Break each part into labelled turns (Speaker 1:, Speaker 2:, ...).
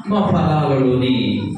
Speaker 1: ఆత్మ ఫలాలలోని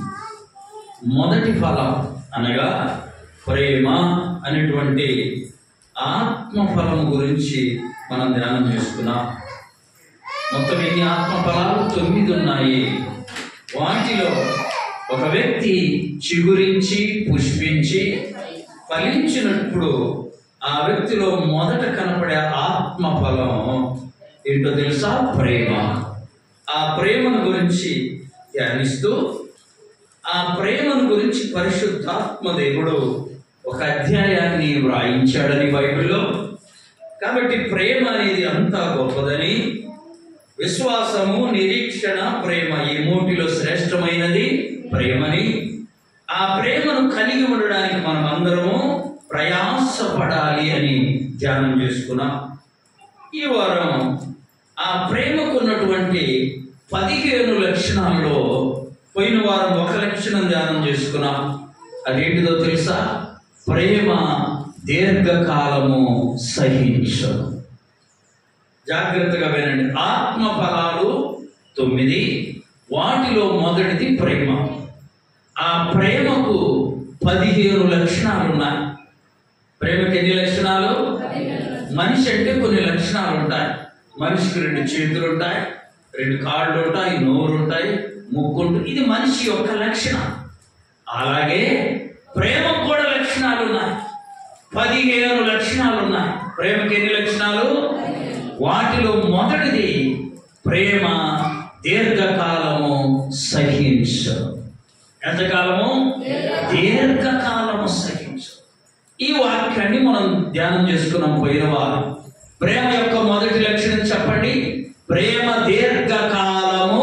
Speaker 1: మొదటి ఫలం అనగా ప్రేమ అనేటువంటి ఆత్మ ఫలం గురించి మనం ధ్యానం చేసుకున్నాం మొత్తం ఎన్ని ఆత్మ ఫలాలు తొమ్మిది ఉన్నాయి వాటిలో ఒక వ్యక్తి చిగురించి పుష్పించి ఫలించినప్పుడు ఆ వ్యక్తిలో మొదట కనపడే ఆత్మ ఫలం ఏంటో తెలుసా ప్రేమ ఆ ప్రేమను గురించి ధ్యానిస్తూ ఆ ప్రేమను గురించి పరిశుద్ధాత్మ దేవుడు ఒక అధ్యాయాన్ని వ్రాయించాడని బైబిల్లో కాబట్టి ప్రేమ అనేది అంతా గొప్పదని విశ్వాసము నిరీక్షణ ప్రేమ ఈ మూటిలో శ్రేష్టమైనది ప్రేమని ఆ ప్రేమను కలిగి ఉండడానికి మనం అందరము ప్రయాసపడాలి అని ధ్యానం చేసుకున్నాం ఈ వారం ఆ ప్రేమకు ఉన్నటువంటి పదిహేను లక్షణాల్లో పోయిన వారం ఒక లక్షణం ధ్యానం చేసుకున్నాం అదేంటిదో తెలుసా ప్రేమ దీర్ఘకాలము సహించదు జాగ్రత్తగా వినండి ఆత్మ ఫలాలు తొమ్మిది వాటిలో మొదటిది ప్రేమ ఆ ప్రేమకు పదిహేను లక్షణాలు ఉన్నాయి ప్రేమకి ఎన్ని లక్షణాలు మనిషి అంటే కొన్ని లక్షణాలు ఉంటాయి మనిషికి రెండు చేతులు ఉంటాయి రెండు కాళ్ళు ఉంటాయి నోరు ఉంటాయి ముక్కు ఉంటుంది ఇది మనిషి యొక్క లక్షణం అలాగే ప్రేమకు కూడా లక్షణాలు ఉన్నాయి పదిహేను లక్షణాలు ఉన్నాయి ప్రేమకి ఎన్ని లక్షణాలు వాటిలో మొదటిది ప్రేమ దీర్ఘకాలము సహించు ఎంతకాలము దీర్ఘకాలము సహించు ఈ వాక్యాన్ని మనం ధ్యానం చేసుకున్నాం పోయిన వారం ప్రేమ యొక్క మొదటి లక్షణం చెప్పండి ప్రేమ దీర్ఘకాలము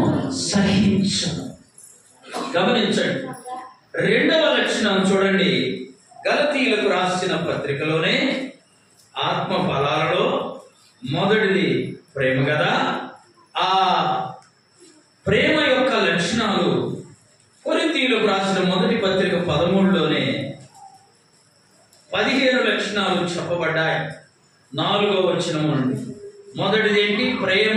Speaker 1: సహించను గమనించండి రెండవ లక్షణం చూడండి గలతీయులకు రాసిన పత్రికలోనే ఆత్మ ఫలాలలో మొదటిది ప్రేమ కదా ఆ ప్రేమ యొక్క లక్షణాలు కొరింతీయులకు రాసిన మొదటి పత్రిక పదమూడులోనే పదిహేను లక్షణాలు చెప్పబడ్డాయి నాలుగో వచనం నుండి మొదటిది ఏంటి ప్రేమ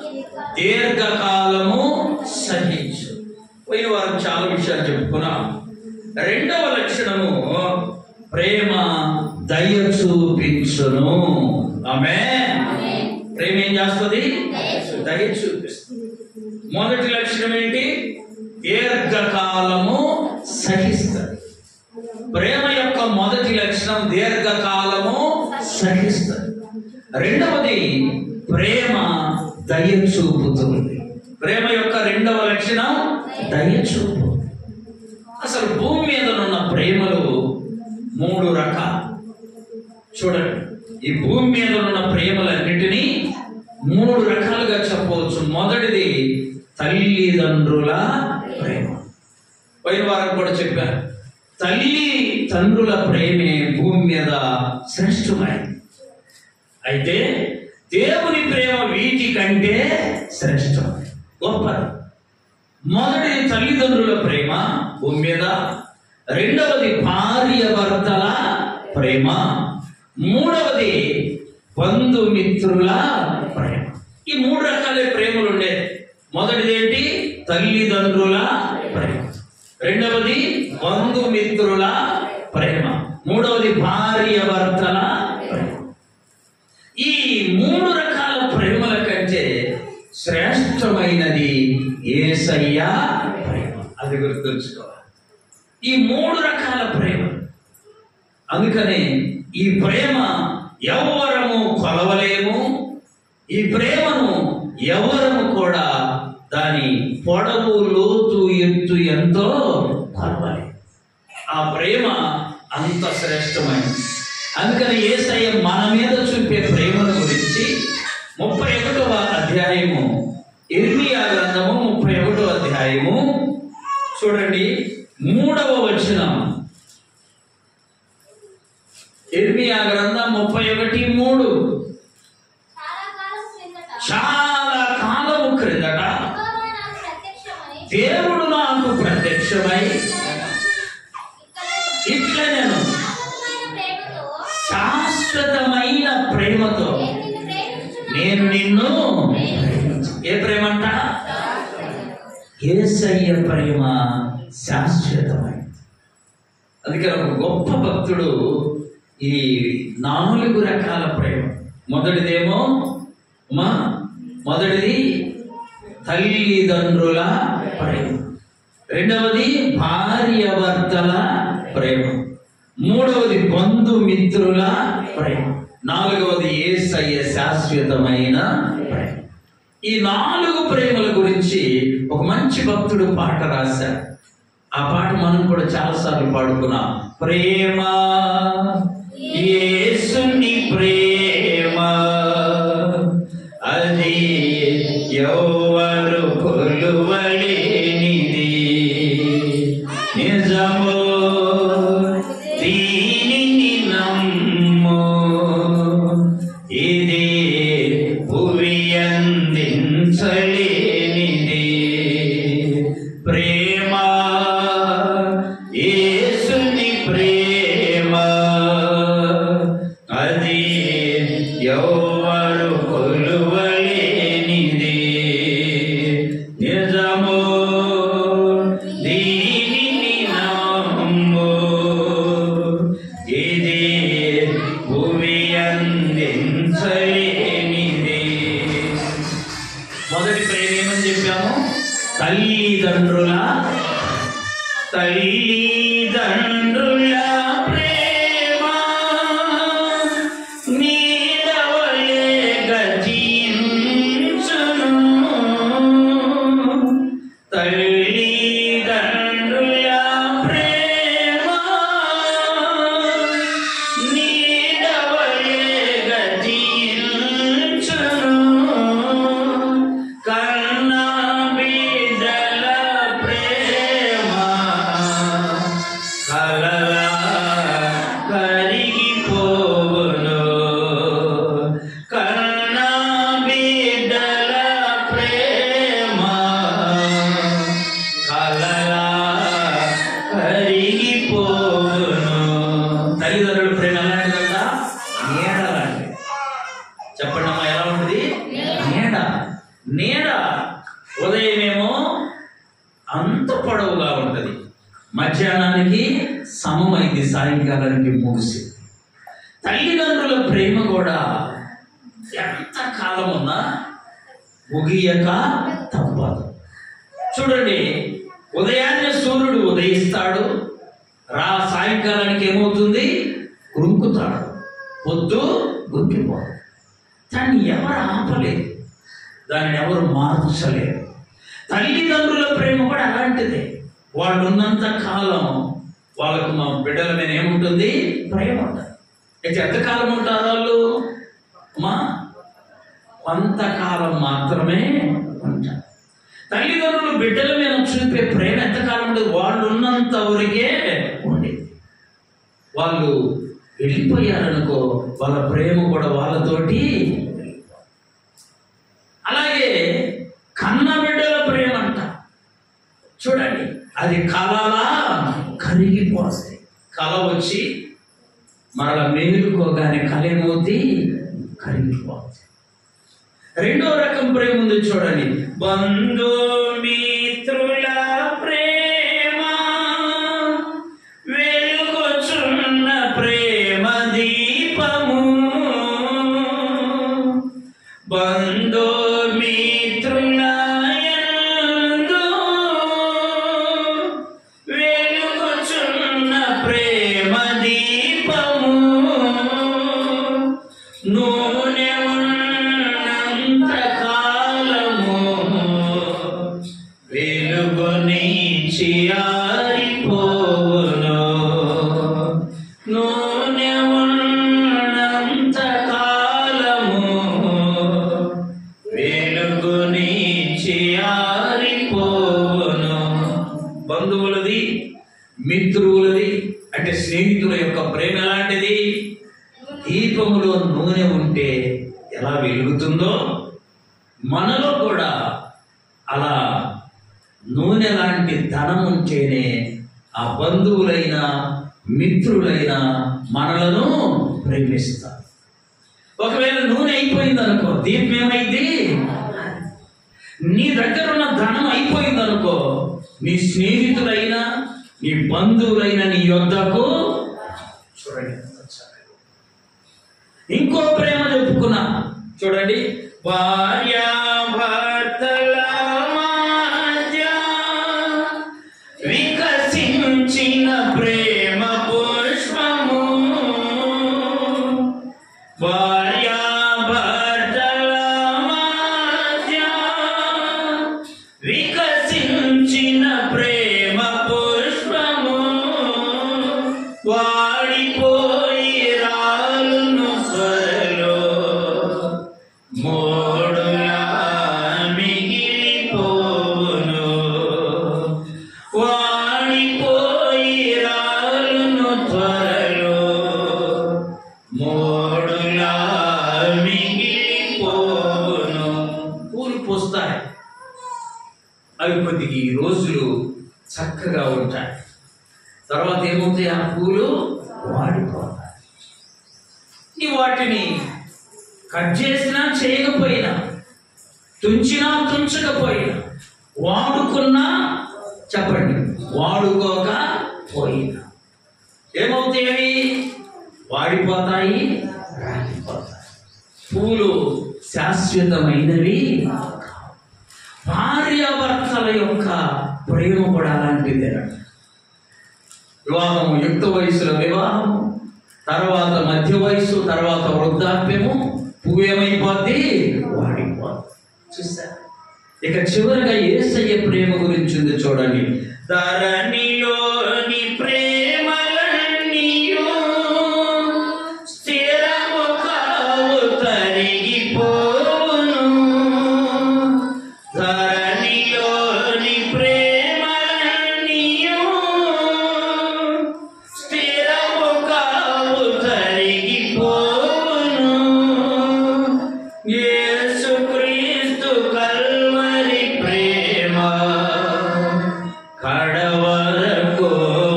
Speaker 1: దీర్ఘకాలము సహించు పోయిన వారం చాలా విషయాలు చెప్పుకున్నాం రెండవ లక్షణము ప్రేమ దయ చూపించును ఆమె ప్రేమ ఏం చేస్తుంది దయ చూపిస్తుంది మొదటి లక్షణం ఏంటి దీర్ఘకాలము సహిస్తుంది ప్రేమ యొక్క మొదటి లక్షణం దీర్ఘకాలము సహిస్తుంది రెండవది ప్రేమ దయ చూపుతుంది ప్రేమ యొక్క రెండవ లక్షణం దయ చూపు అసలు భూమి మీద ఉన్న ప్రేమలు మూడు రకాలు చూడండి ఈ భూమి మీద ఉన్న ప్రేమలన్నిటినీ మూడు రకాలుగా చెప్పవచ్చు మొదటిది తల్లిదండ్రుల ప్రేమ పోయిన వారం కూడా చెప్పారు తల్లి తండ్రుల ప్రేమే భూమి మీద శ్రేష్టమైనది అయితే దేవుని ప్రేమ వీటి కంటే శ్రేష్టమైనది గొప్పది మొదటిది తల్లిదండ్రుల ప్రేమ భూమి మీద రెండవది భార్య భర్తల ప్రేమ మూడవది బంధుమిత్రుల ప్రేమ ఈ మూడు రకాల ప్రేమలు ఉండేది మొదటిది ఏంటి తల్లిదండ్రుల ప్రేమ రెండవది బంధుమిత్రుల ప్రేమ మూడవది భార్య భర్తల ప్రేమ ఈ మూడు రకాల ప్రేమల కంటే శ్రేష్టమైనది ఏసయ్య ప్రేమ అది గుర్తుంచుకోవాలి ఈ మూడు రకాల ప్రేమ అందుకనే ఈ ప్రేమ ఎవరము కొలవలేము ఈ ప్రేమను ఎవరము కూడా దాని పొడవు లోతు ఎత్తు ఎంతో కొలవలేము ఆ ప్రేమ అంత శ్రేష్టమైనది అందుకని ఏసయ్య మన మీద చూపే ప్రేమను గురించి ముప్పై ఒకటవ అధ్యాయము ఇర్మియా గ్రంథము ముప్పై ఒకటో అధ్యాయము చూడండి మూడవ వచనం ఇర్మియా గ్రంథం ముప్పై ఒకటి మూడు
Speaker 2: చాలా కాలం
Speaker 1: చాలా కాలము
Speaker 2: క్రిందట
Speaker 1: క్రిందట
Speaker 2: యెహోవా నాకు ప్రత్యక్షమై
Speaker 1: దేవుడు నాకు ప్రత్యక్షమై
Speaker 2: ఇక్కడ
Speaker 1: ఇట్లా నేను
Speaker 2: శాశ్వతమైన ప్రేమతో
Speaker 1: శాశ్వతమైన ప్రేమతో
Speaker 2: నేను నిన్ను
Speaker 1: నేను
Speaker 2: ప్రేమించుచున్నాను.
Speaker 1: నిన్ను ఏ ప్రేమంట ఏసయ్య ప్రేమ శాశ్వతమైనది అందుకే ఒక గొప్ప భక్తుడు ఈ నాలుగు రకాల ప్రేమ మొదటిదేమో మా మొదటిది తల్లిదండ్రుల ప్రేమ రెండవది భార్యభర్తల ప్రేమ మూడవది బంధుమిత్రుల ప్రేమ నాలుగవది ఏసయ్య శాశ్వతమైన ప్రేమ ఈ నాలుగు ప్రేమల గురించి ఒక మంచి భక్తుడు పాట రాశారు ఆ పాట మనం కూడా చాలాసార్లు పాడుకున్నాం ప్రేమ యేసుని ప్రేమ అది ఎవరు కొలువలేనిది నిజమో దీనిని నమ్ము ఇది భువి అందించలేనిది ప్రేమ యేసుని ప్రేమ అది ఎవరు కొలువలేనిది నిజమో దీనిని నమ్ము ఇది భూమి అందించలేనిది మొదటి ప్రేమ ఏమని చెప్పాము తల్లిదండ్రుల తల్లిదండ్రుల ప్రేమ నీడవలే గతించును తల్లిదండ్రుల ప్రేమ నీడవలే గతించును కన్న బిడ్డల ప్రేమ కలలా కరిగిపోవును కన్న బిడ్డల ప్రేమ కలలా కరిగిపోవును తల్లిదండ్రుల ప్రేమ ఎలాంటిదంట నీడ లాంటిది చెప్పండి అమ్మా ఎలా ఉంటుంది నీడ నీడ ఉదయమేమో అంత పొడవుగా ఉంటుంది మధ్యాహ్నానికి సమమైంది సాయంకాలానికి ముగిసి తల్లిదండ్రుల ప్రేమ కూడా ఎంత కాలం ఉన్నా ముగియక తప్పదు చూడండి ఉదయాన్నే సూర్యుడు ఉదయిస్తాడు రా సాయంకాలానికి ఏమవుతుంది కృంకుతాడు పొద్దు గుంకిపోదు దాన్ని ఎవరు ఆపలేదు దానిని ఎవరు మార్చలేరు తల్లిదండ్రుల ప్రేమ కూడా అలాంటిదే వాళ్ళు ఉన్నంత కాలం వాళ్ళకు మా బిడ్డల మీద ఏముంటుంది ప్రేమ ఉంటుంది అయితే ఎంతకాలం ఉంటారు వాళ్ళు మా కొంతకాలం మాత్రమే ఉంటారు తల్లిదండ్రులు బిడ్డల మీద చూపే ప్రేమ ఎంతకాలం ఉండదు వాళ్ళు ఉన్నంత వరకే ఉండేది వాళ్ళు వెళ్ళిపోయారనుకో వాళ్ళ ప్రేమ కూడా వాళ్ళతోటి అలాగే కన్న బిడ్డల ప్రేమ అంట చూడండి అది కలలా కరిగిపోతుంది కల వచ్చి మరల మేలుకోగానే కలేమవుతి కరిగిపోతుంది రెండో రకం ప్రేమ ఉంది చూడండి బంధుమిత్రుల ప్రేమ వెలుగొచున్న ప్రేమ దీపము బంధుమిత్రుల యందు వెలుగొచున్న ప్రేమ దీపము నూనె ఉన్నంత కాలము వెలుగుని చియారిపోవును నూనె ఉన్నంత కాలము వెలుగుని చియారిపోవును బంధువులది మిత్రువులది అంటే స్నేహితుల యొక్క ప్రేమ ఎలాంటిది దీపములో నూనె ఉంటే ఎలా వెలుగుతుందో మనలో కూడా అలా నూనె లాంటి ధనం ఉంటేనే ఆ బంధువులైన మిత్రులైన మనలను ప్రేమిస్తారు ఒకవేళ నూనె అయిపోయింది అనుకో దీపం ఏమైంది నీ దగ్గర ఉన్న ధనం అయిపోయింది అనుకో నీ స్నేహితులైనా నీ బంధువులైన నీ యొద్దకు చూడండి ఎంత చక్కగా. ఇంకో ప్రేమ చెప్పుకున్నా చూడండి భార్యాభర్తల మధ్య వికసించిన ప్రేమ పుష్పము భార్యాభర్తల మధ్య వికసించిన ప్రేమ పుష్పము వాడిపోయి రాలును త్వరలో మోడులా మిగిలిపోవును వాడిపోయి రాలును త్వరలో మోడులా మిగిలిపోవును పూలు పూస్తాయి అవి కొద్దిగా ఈ రోజులు చక్కగా ఉంటాయి తర్వాత ఏమవుతాయి ఆ పూలు వాడిపోతాయి ఈ వాటిని కట్ చేసినా చేయకపోయినా తుంచినా తుంచకపోయినా వాడుకున్నా చెప్పండి వాడుకోక పోయినా ఏమవుతాయి అవి వాడిపోతాయి రాలిపోతాయి పూలు శాశ్వతమైనవి కావు. భార్యాభర్తల యొక్క ప్రేమ కూడా అలాంటిదే వివాహము యుక్త వయసులో వివాహము తర్వాత మధ్య వయసు తర్వాత వృద్ధాప్యము పువ్వు ఏమైపోద్ది వాడిపోద్ది చూసా ఇక చివరిగా ఏసయ్య ప్రేమ గురించి ఉంది చూడండి ధరణిలోని ప్రేమలన్నీయు స్థిరము కావు తరిగిపోవును ధరణిలోని ప్రేమలన్నీయు స్థిరము కావు తరిగిపోవును యేసుక్రీస్తు కల్వరి ప్రేమ కడవరకు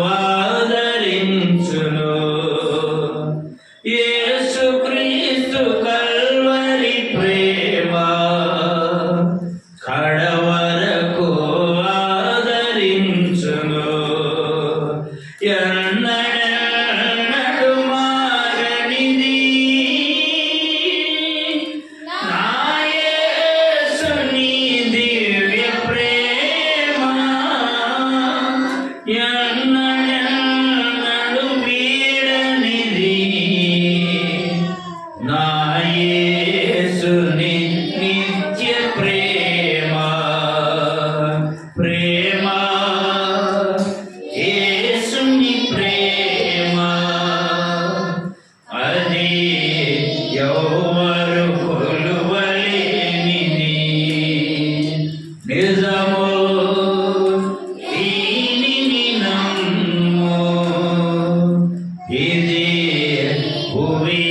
Speaker 1: ఆదరించును యేసుక్రీస్తు కల్వరి ప్రేమ కడవరకు ఆదరించును ఎన్నడెన్నడు మారనిది నా యేసుని దివ్య ప్రేమ ఎన్నడెన్నడు వీడనిది నా యేసుని నిత్య ప్రేమ ప్రేమ యేసుని ప్రేమ అది ఎవరు కొలువలేనిది నిజము దీనిని నమ్ము ఇది భువి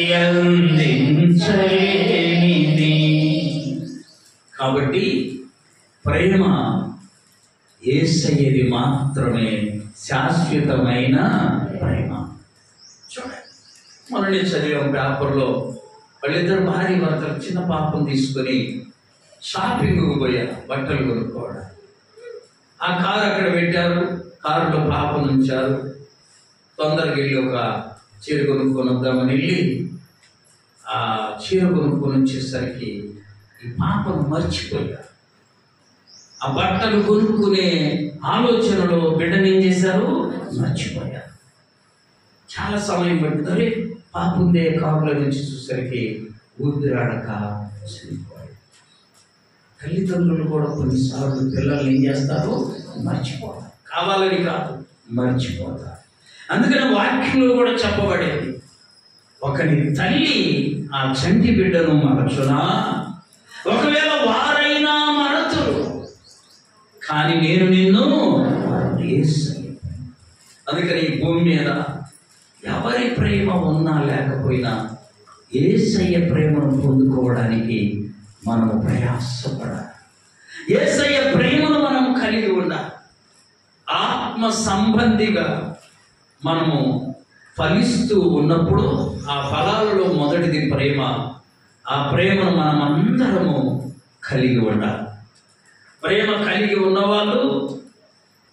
Speaker 1: అందించలేనిది కాబట్టి ప్రేమ ఏసయ్యది మాత్రమే శాశ్వతమైన ప్రేమ చూడండి మొన్న నేను చదివాం పేపర్లో వాళ్ళిద్దరు భార్య భర్తలు చిన్న పాపం తీసుకొని షాపింగ్ పోయారు బట్టలు కొనుక్కోవడం ఆ కారు అక్కడ పెట్టారు కారులో పాపం ఉంచారు తొందరగా వెళ్ళి ఒక చీర కొనుక్కొని వద్దామని వెళ్ళి ఆ చీర కొనుక్కొని వచ్చేసరికి ఈ పాపను మర్చిపోయారు ఆ బట్టలు కొనుక్కునే ఆలోచనలో బిడ్డను ఏం చేశారు మర్చిపోయారు చాలా సమయం పట్టింది అరే పాప ఉందే కారులో నుంచి చూసరికి ఊపిరాడక చనిపోయాడు తల్లిదండ్రులు కూడా కొన్నిసార్లు పిల్లల్ని ఏం చేస్తారు మర్చిపోతారు కావాలని కాదు మర్చిపోతారు అందుకని వాక్యంలో కూడా చెప్పబడేది ఒకని తల్లి ఆ చంటి బిడ్డను మరచునా ఒకవేళ వారైనా మరతురు కానీ నేను నిన్ను యేసయ్య. అందుకని ఈ భూమి మీద ఎవరి ప్రేమ ఉన్నా లేకపోయినా ఏసయ్య ప్రేమను పొందుకోవడానికి మనము ప్రయాసపడాలి ఏసయ్య ప్రేమను మనం కలిగి ఉండాలి ఆత్మ సంబంధిగా మనము ఫలిస్తూ ఉన్నప్పుడు ఆ ఫలాలలో మొదటిది ప్రేమ ఆ ప్రేమను మనం అందరము కలిగి ఉండాలి ప్రేమ కలిగి ఉన్నవాళ్ళు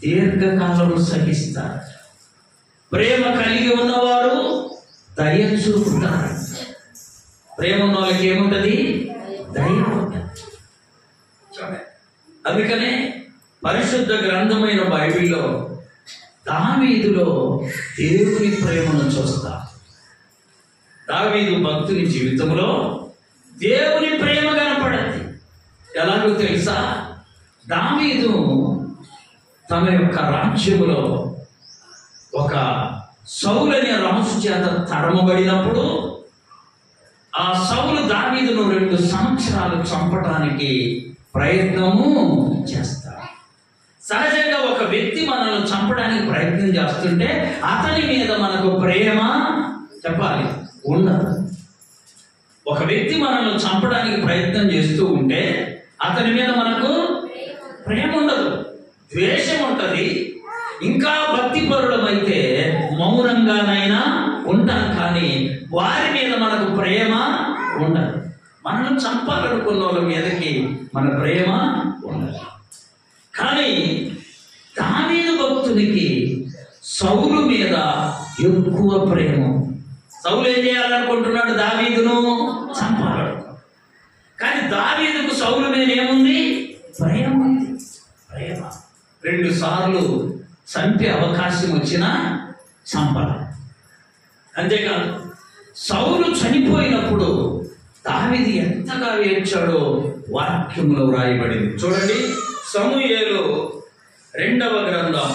Speaker 1: దీర్ఘకాలము సహిస్తారు ప్రేమ కలిగి ఉన్నవారు దయ చూపుతారు ప్రేమ ఉన్న వాళ్ళకి ఏముంటది దయ ఉంటుంది చూడండి. అందుకనే పరిశుద్ధ గ్రంథమైన బైబిల్లో దావీదులో దేవుని ప్రేమను చూస్తా దావీదు భక్తుని జీవితంలో దేవుని ప్రేమ కనపడద్ది ఎలాగో తెలుసా దావీదు తన యొక్క రాజ్యములో ఒక సౌలనే రాజు చేత తరమబడినప్పుడు ఆ సౌలు దావీదును రెండు సంవత్సరాలు చంపడానికి ప్రయత్నము చేస్తాడు సహజంగా ఒక వ్యక్తి మనల్ని చంపడానికి ప్రయత్నం చేస్తుంటే అతని మీద మనకు ప్రేమ చెప్పాలి ఉండదు ఒక వ్యక్తి మనల్ని చంపడానికి ప్రయత్నం చేస్తూ ఉంటే అతని మీద మనకు ప్రేమ ఉండదు ద్వేషం ఉంటది ఇంకా భక్తిపరులమైతే మౌనంగానైనా ఉంటాం కానీ వారి మీద మనకు ప్రేమ ఉండదు మనల్ని చంపాలనుకున్న వాళ్ళ మీదకి మన ప్రేమ ఉండదు కానీ దావీదు భక్తునికి సౌలు మీద ఎక్కువ ప్రేమ సౌలు ఏం చేయాలనుకుంటున్నాడు దావీదును చంపాలనుకున్నాడు కానీ దావీదుకు సౌలు మీద ఏముంది ప్రేమ ఉంది ప్రేమ రెండు సార్లు చంపే అవకాశం వచ్చినా చంపల అంతేకాదు సౌలు చనిపోయినప్పుడు దావీదు ఎంతగా ఏడ్చాడో వాక్యంలో వ్రాయబడింది చూడండి సమూయేలు రెండవ గ్రంథం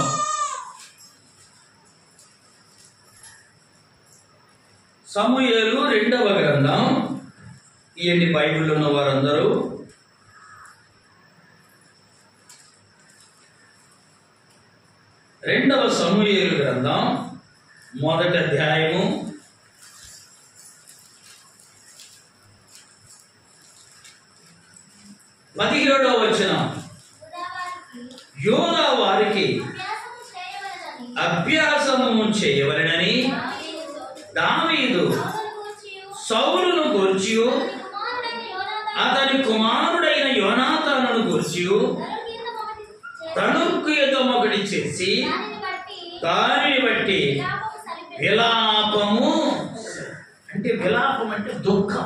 Speaker 1: సమూయేలు రెండవ గ్రంథం ఇవన్నీ బైబిల్లో ఉన్న వారందరూ రెండవ సమూయేలు గ్రంథం మొదటి అధ్యాయము పదిహేడవ వచ్చిన
Speaker 2: ఉదావారికి
Speaker 1: యోధా వారికి
Speaker 2: అభ్యాసము
Speaker 1: అభ్యాసము
Speaker 2: చేయవలెనని
Speaker 1: చేయవలెనని
Speaker 2: దావీదు
Speaker 1: దావీదు
Speaker 2: సౌలును గూర్చి
Speaker 1: సౌలును గూర్చియు
Speaker 2: అతని కుమారుడైన
Speaker 1: అతని కుమారుడైన యోనాతానును గూర్చియు
Speaker 2: తనుకీతం ఒకటి
Speaker 1: తణుకు చేసి
Speaker 2: దానిని బట్టి
Speaker 1: దానిని బట్టి
Speaker 2: విలాపము సరిపెట్టెను.
Speaker 1: విలాపము అంటే విలాపం అంటే దుఃఖం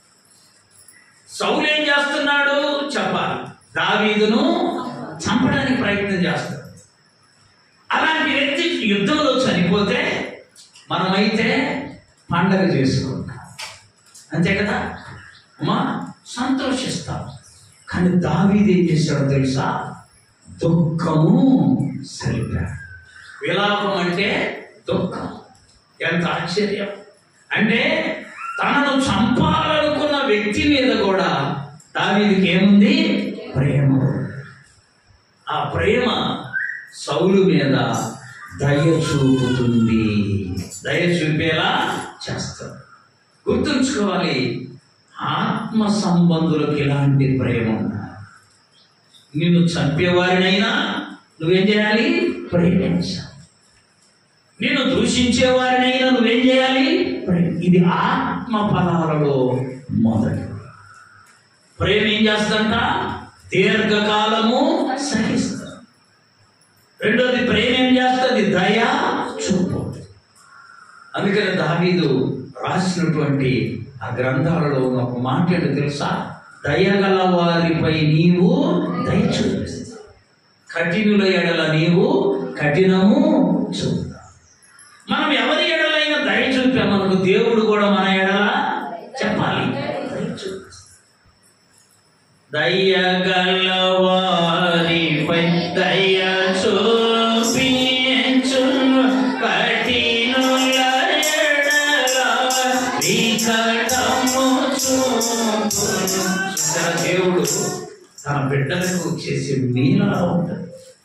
Speaker 1: సౌలు ఏం చేస్తున్నాడు చెప్పాలి దావీదును చంపడానికి ప్రయత్నం చేస్తాడు అలాంటి వ్యక్తి యుద్ధంలో చనిపోతే మనమైతే పండగ చేసుకుంటాం అంతే కదా అమ్మా సంతోషిస్తాం కానీ దావీదు ఏం చేశాడో తెలుసా దుఃఖము సరిపాడు విలాపం అంటే దుఃఖం ఎంత ఆశ్చర్యం అంటే తనను చంపాలనుకున్న వ్యక్తి మీద కూడా దావీదికి ఏముంది ప్రేమ ఆ ప్రేమ సౌలు మీద దయ చూపుతుంది దయ చూపేలా చేస్తారు గుర్తుంచుకోవాలి ఆత్మ సంబంధులకు ఇలాంటి ప్రేమ ఉండాలి నిన్ను చంపేవారినైనా నువ్వేం చేయాలి ప్రేమించాలి నిన్ను దూషించే వారినైనా నువ్వేం చేయాలి ప్రేమ. ఇది ఆత్మ ఫలాలలో మొదటి ప్రేమ ఏం చేస్తంట దీర్ఘకాలము సహిస్తా రెండోది ప్రేమ ఏం చేస్తుంది దయ చూపు అందుకని దావీదు రాసినటువంటి ఆ గ్రంథాలలో ఉన్న ఒక మాట ఏంటో తెలుసా దయగల వారిపై నీవు దయ చూపిస్తావు కఠినుల ఎడల నీవు కఠినము చూపుతావు మనం ఎవరి ఎడలైన దయ చూపామనుకో దేవుడు కూడా మన ఎడల చెప్పాలి దయ చూపిస్తాడు. దయగల వారిపై దయ చూపించు కఠినుల ఎడల వికటము చూపును. చూసారా దేవుడు తన బిడ్డలకు చేసే మీలా ఉంటుంది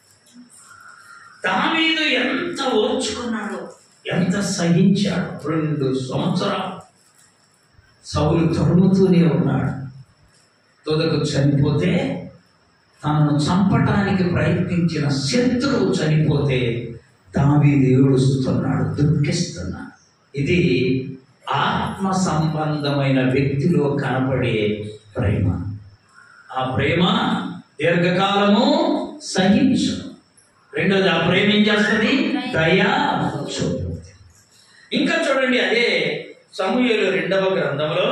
Speaker 1: దావీదు ఎంత ఓర్చుకున్నాడో ఎంత సహించాడు రెండు సంవత్సరాలు సౌలు తరుముతూనే ఉన్నాడు తుదకు చనిపోతే తనను చంపటానికి ప్రయత్నించిన శత్రువు చనిపోతే దావీదు ఏడుస్తున్నాడు దుఃఖిస్తున్నాడు ఇది ఆత్మ సంబంధమైన వ్యక్తిలో కనపడే ప్రేమ ఆ ప్రేమ దీర్ఘకాలము సహించు రెండోది ఆ ప్రేమ ఏం చేస్తుంది దయా చూపుతుంది ఇంకా చూడండి అదే సమూహలు రెండవ గ్రంథంలో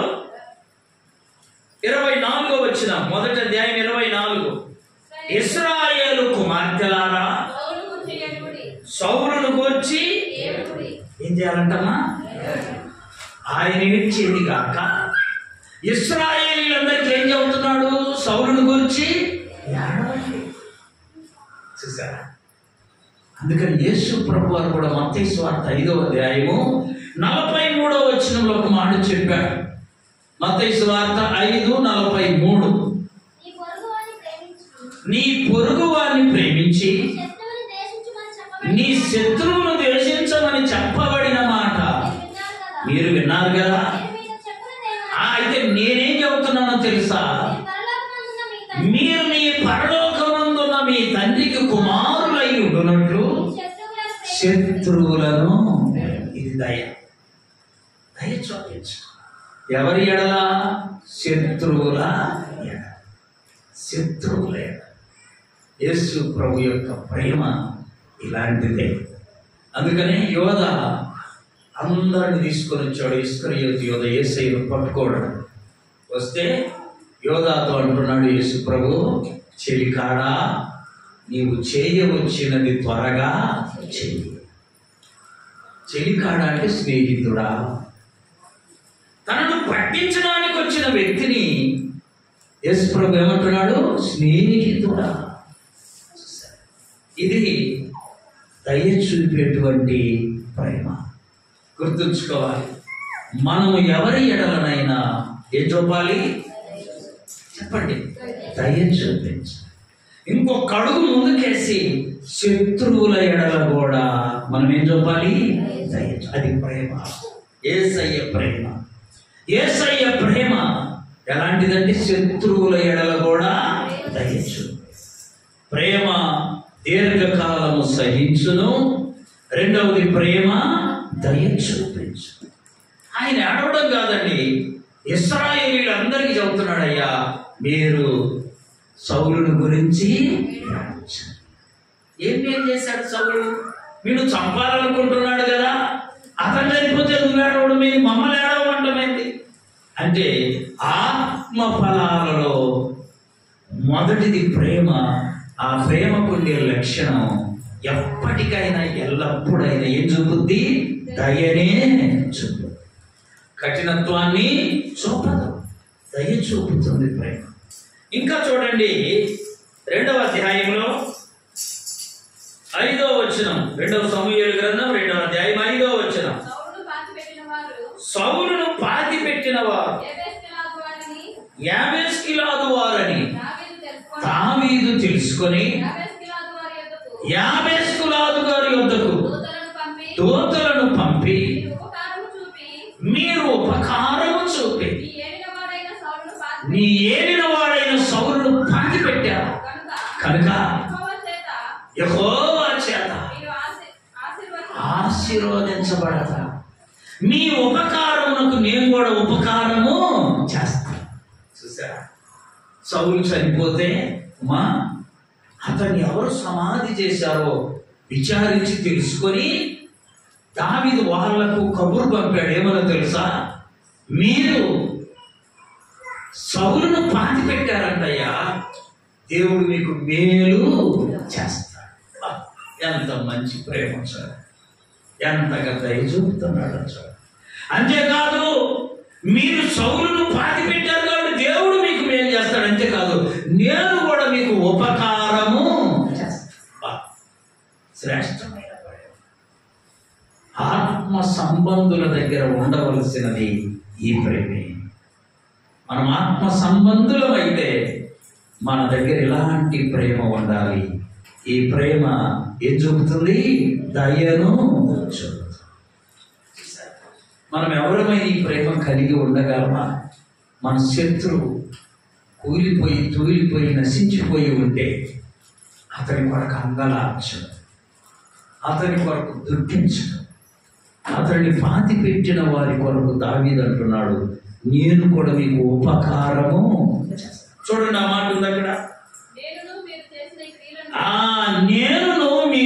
Speaker 1: ఇరవై నాలుగో వచ్చిన మొదటి అధ్యాయం ఇరవై నాలుగు ఇస్రాయేలు కుమార్తెలారా
Speaker 2: పౌలు గురించి ఎరుగుడి.
Speaker 1: సౌరును గూర్చి
Speaker 2: ఏడుగుడి.
Speaker 1: ఏం చేయాలంటమ్మా ఆయన ఏడ్చేది కాక ఇస్రాయేలీలందరికీ ఏం చెబుతున్నాడు సౌరుని గురించి ఏడవండి. చూసారా అందుకని యేసు ప్రభు వారు కూడా మత్తయి స్వార్థ ఐదవ అధ్యాయము నలభై మూడవ వచనంలో ఒక మాట చెప్పాడు మత్తయి స్వార్థ ఐదు నలభై మూడు
Speaker 2: నీ పొరుగువాని ప్రేమించుము.
Speaker 1: నీ పొరుగు వారిని ప్రేమించి
Speaker 2: శత్రువుని ద్వేషించుమని చెప్పబడింది.
Speaker 1: నీ శత్రువును ద్వేషించమని చెప్పబడిన మాట
Speaker 2: మీరు విన్నారు కదా?
Speaker 1: మీరు విన్నారు కదా
Speaker 2: నేను మీతో చెప్పినదేమనగా,
Speaker 1: ఆ, అయితే నేనేం చెబుతున్నానో తెలుసా
Speaker 2: మీరు పరలోకమందున్న మీ తండ్రి
Speaker 1: మీరు మీ పరలోకమందున్న మీ తండ్రికి కుమారులై ఉండునట్లు
Speaker 2: శత్రువులను ప్రేమించుడి.
Speaker 1: శత్రువులను ఇది దయ దయ చూపించు ఎవరి ఎడల శత్రువుల ఎడ శత్రువుల ఎడ యేసు ప్రభు యొక్క ప్రేమ ఇలాంటిదే అందుకనే యోధ అందరిని తీసుకొని వచ్చాడు ఇస్కరియోతు యోధ ఏసైను పట్టుకోవడం వస్తే యోధాతో అంటున్నాడు యేసు ప్రభు చెలికాడా నీవు చేయవచ్చినది త్వరగా చెయ్యి చెలికాడ అంటే స్నేహితుడా తనను పట్టించడానికి వచ్చిన వ్యక్తిని యేసు ప్రభు ఏమంటున్నాడు స్నేహితుడా ఇది దయ చూపేటువంటి ప్రేమ గుర్తుంచుకోవాలి మనము ఎవరి ఎడలనైనా ఏం చూపాలి చెప్పండి దయ చూపించు ఇంకొక అడుగు ముందుకేసి శత్రువుల ఎడల కూడా మనం ఏం చూపాలి దయ చూ- అది ప్రేమ ఏసయ్య ప్రేమ ఏసయ్య ప్రేమ ఎలాంటిదంటే శత్రువుల ఎడల కూడా దయ చూపు ప్రేమ దీర్ఘకాలము సహించును రెండవది ప్రేమ దయ చూపించు ఆయన ఏడవడం కాదండి ఇస్రాయేలీలందరికీ చెబుతున్నాడయ్యా మీరు సౌలుని గురించి ఏడవచ్చండి. ఏం ఏం చేశాడు సౌలు వీడు చంపాలనుకుంటున్నాడు కదా అతను చనిపోతే నువ్వు ఏడవడం ఏంది మమ్మల్ని ఏడవమంటం ఏంది అంటే ఆత్మ ఫలాలలో మొదటిది ప్రేమ ఆ ప్రేమకుండే లక్షణం ఎప్పటికైనా ఎల్లప్పుడైనా ఏం చూపుద్ది దయనే చూపు కఠినత్వాన్ని చూపదు దయ చూపుతుంది ప్రేమ ఇంకా చూడండి రెండవ అధ్యాయంలో ఐదవ వచనం రెండవ సమూహల గ్రంథం రెండవ అధ్యాయం ఐదవ వచనం
Speaker 2: సౌలును పాతిపెట్టిన వారు
Speaker 1: సౌలును పాతి పెట్టిన వారు
Speaker 2: ఎబెస్కెలాగు వారిని
Speaker 1: యాభేస్కిలాదు వారని
Speaker 2: దావీదు తెలుసుకొని
Speaker 1: దావీదు తెలుసుకొని
Speaker 2: యాబేస్కెలాగు వారి యొద్దకు
Speaker 1: యాభేస్కులాదు గారి వద్దకు
Speaker 2: దూతలను పంపి
Speaker 1: దూతలను పంపి
Speaker 2: మీరు ఉపకారము చూపి
Speaker 1: మీరు ఉపకారము చూపి
Speaker 2: మీ ఏలిన వాడైన సౌలును పాతి
Speaker 1: నీ ఏలిన వాడైన సౌరును పాతి పెట్టారు
Speaker 2: కనుక
Speaker 1: కనుక
Speaker 2: యెహోవా చేత
Speaker 1: యెహోవా చేత
Speaker 2: మీరు ఆశీ- ఆశీర్వచనం
Speaker 1: ఆశీర్వదించబడతా మీ ఉపకారమునకు నేను కూడా ఉపకారము చేస్తాను చూసారా సౌలు చనిపోతే మా అతన్ని ఎవరు సమాధి చేశారో విచారించి తెలుసుకొని దావిది వాళ్లకు కబురు పంపాడు ఏమన్నా తెలుసా మీరు సౌలును పాతి పెట్టారంటయ్యా దేవుడు మీకు మేలు చేస్తాడు అబ్బా, ఎంత మంచి ప్రేమ సార్ ఎంతగా దయ చూపుతున్నాడు సార్ అంతేకాదు మీరు సౌలును పాతి పెట్టారు కాబట్టి దేవుడు మీకు మేలు చేస్తాడు అంతేకాదు నేను కూడా మీకు ఉపకారము చేస్తాను అబ్బా, శ్రేష్టమైన ప్రేమ ఆత్మ సంబంధుల దగ్గర ఉండవలసినది ఈ ప్రేమే మనం ఆత్మ సంబంధులం అయితే మన దగ్గర ఎలాంటి ప్రేమ ఉండాలి ఈ ప్రేమ ఏం చూపుతుంది దయను చూపుతుంది మనం ఎవరమైనా ఈ ప్రేమ కలిగి ఉండగలమా మన శత్రువు కూలిపోయి తూలిపోయి నశించిపోయి ఉంటే అతని కొరకు అంగలార్చు అతని కొరకు దుఃఖించు అతన్ని పాతి పెట్టిన వారి కొరకు దావీదు అంటున్నాడు నేను కూడా మీకు ఉపకారము చేస్తాను. చూడండి ఆ మాట ఉంది అక్కడ
Speaker 2: నేనును మీరు చేసిన ఈ క్రియలను
Speaker 1: ఆ నేను మీ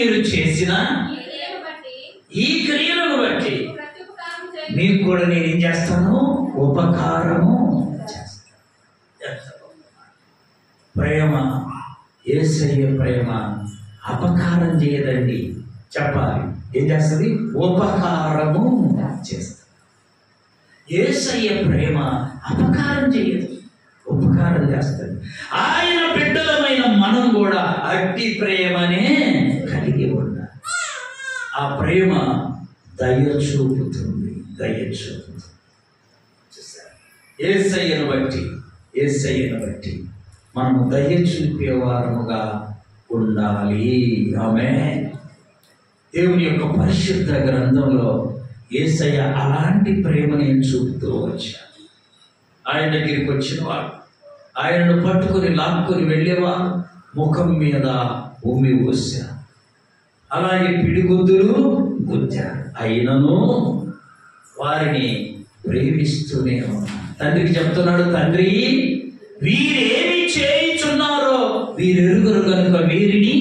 Speaker 1: చేసిన
Speaker 2: ఈ క్రియను బట్టి
Speaker 1: ఈ క్రియలను బట్టి
Speaker 2: ప్రత్యుపకారం చేయి
Speaker 1: మీకు కూడా నేను ఏం చేస్తాను ఉపకారము చేస్తాను. ప్రేమ ఏసయ్య ప్రేమ అపకారం చేయదండి చెప్పాలి ఏం చేస్తుంది ఉపకారము చేస్తుంది ఏసయ్య ప్రేమ అపకారం చేయదు ఉపకారం చేస్తుంది ఆయన బిడ్డలమైన మనం కూడా అట్టి ప్రేమనే కలిగి ఉండాలి ఆ ప్రేమ దయ చూపుతుంది దయ చూపుతుంది చూసారా? ఏసయ్యను బట్టి ఏసయ్యను బట్టి మనము దయ చూపేవారముగా ఉండాలి ఆమె దేవుని యొక్క పరిశుద్ధ గ్రంథంలో ఏసయ్య అలాంటి ప్రేమని చూపుతూ వచ్చాడు ఆయన దగ్గరికి వచ్చిన వాడు ఆయనను పట్టుకొని లాక్కొని వెళ్ళేవారు ముఖం మీద ఉమ్మి పోశారు అలాగే పిడిగుద్దులు గుద్దారు అయినను వారిని ప్రేమిస్తూనే ఉన్నాడు తండ్రికి చెప్తున్నాడు తండ్రి వీరేమి చేయుచున్నారో వీరెరుగురు కనుక వీరిని